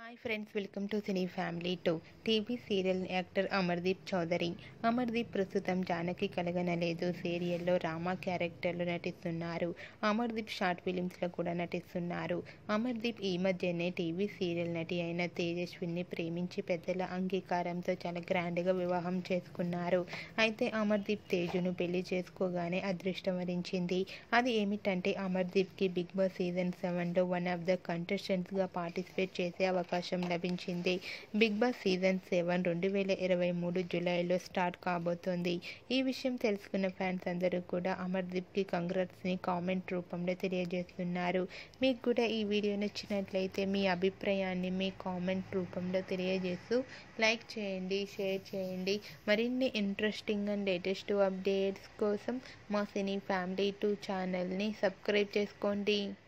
hi friends welcome to cine family two TV serial actor Amardeep Chowdary Amardeep ప్రస్తుతం జానకి కలగనలేదు సీరియల్లో రామా క్యారెక్టర్లో నటిస్తున్నారు అమర్దీప్ షార్ట్ ఫిలిమ్స్లో కూడా నటిస్తున్నారు అమర్దీప్ ఈ మధ్యనే టీవీ సీరియల్ నటి అయిన తేజస్విని ప్రేమించి పెద్దల అంగీకారంతో చాలా గ్రాండ్గా వివాహం చేసుకున్నారు అయితే అమర్దీప్ తేజును పెళ్లి చేసుకోగానే అదృష్టం వరించింది అది ఏమిటంటే అమర్దీప్కి బిగ్ బాస్ సీజన్ సెవెన్లో వన్ ఆఫ్ ద కంటెస్టెంట్స్గా పార్టిసిపేట్ చేసే అవకాశం లభించింది బిగ్ బాస్ సీజన్ సెవెన్ రెండు వేల ఇరవై మూడు జూలైలో స్టార్ట్ కాబోతోంది ఈ విషయం తెలుసుకున్న ఫ్యాన్స్ అందరూ కూడా అమర్దీప్కి కంగ్రాట్స్ని కామెంట్ రూపంలో తెలియజేస్తున్నారు మీకు కూడా ఈ వీడియో నచ్చినట్లయితే మీ అభిప్రాయాన్ని మీ కామెంట్ రూపంలో తెలియజేస్తూ లైక్ చేయండి షేర్ చేయండి మరిన్ని ఇంట్రెస్టింగ్ అండ్ లేటెస్ట్ అప్డేట్స్ కోసం మా సినీ ఫ్యామిలీ టూ ఛానల్ని సబ్స్క్రైబ్ చేసుకోండి